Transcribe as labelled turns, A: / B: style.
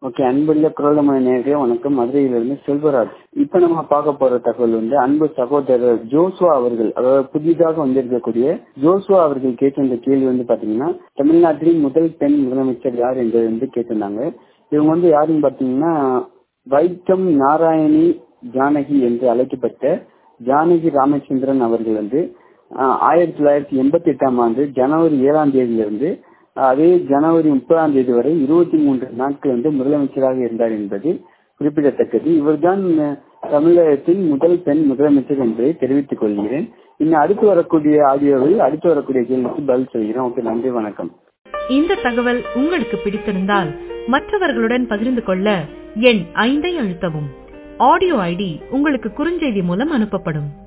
A: okay அன்புள்ள குரலமய நேரடியா வணக்கம் மதுரையிலிருந்து செல்வராஜ் இப்ப நம்ம பார்க்க போற தகவல் வந்து அன்பு சகோதரர் ஜோசுவா அவர்கள் அதாவது புதிதாக வந்திருக்கக்கூடிய ஜோசுவா அவர்கள் கேட்டிருந்த கேள்வி வந்து பாத்தீங்கன்னா தமிழ்நாட்டில் முதல் பெண் முதலமைச்சர் யார் என்று வந்து கேட்டிருந்தாங்க இவங்க வந்து யாருன்னு பாத்தீங்கன்னா வைக்கம் நாராயணி ஜானகி என்று அழைக்கப்பட்ட ஜானகி ராமச்சந்திரன் அவர்கள் வந்து ஆயிரத்தி தொள்ளாயிரத்தி எண்பத்தி எட்டாம் ஆண்டு ஜனவரி ஏழாம் தேதியிலிருந்து அதே ஜனவரி முப்பதாம் தேதி வரை இருபத்தி மூன்று நாட்கள் வந்து முதலமைச்சராக இருந்தார் என்பது குறிப்பிடத்தக்கது இவர்தான் தமிழகத்தின் முதல் பெண் முதலமைச்சர் என்பதை தெரிவித்துக் கொள்கிறேன் இன்னும் அடுத்து வரக்கூடிய ஆடியோவில் அடுத்து வரக்கூடிய கேள்விக்கு பதில் சொல்கிறேன் ஓகே நன்றி வணக்கம்
B: இந்த தகவல் உங்களுக்கு பிடித்திருந்தால் மற்றவர்களுடன் பகிர்ந்து கொள்ள எண் ஐந்தை அழுத்தவும் ஆடியோ ஐடி உங்களுக்கு குறுஞ்செய்தி மூலம் அனுப்பப்படும்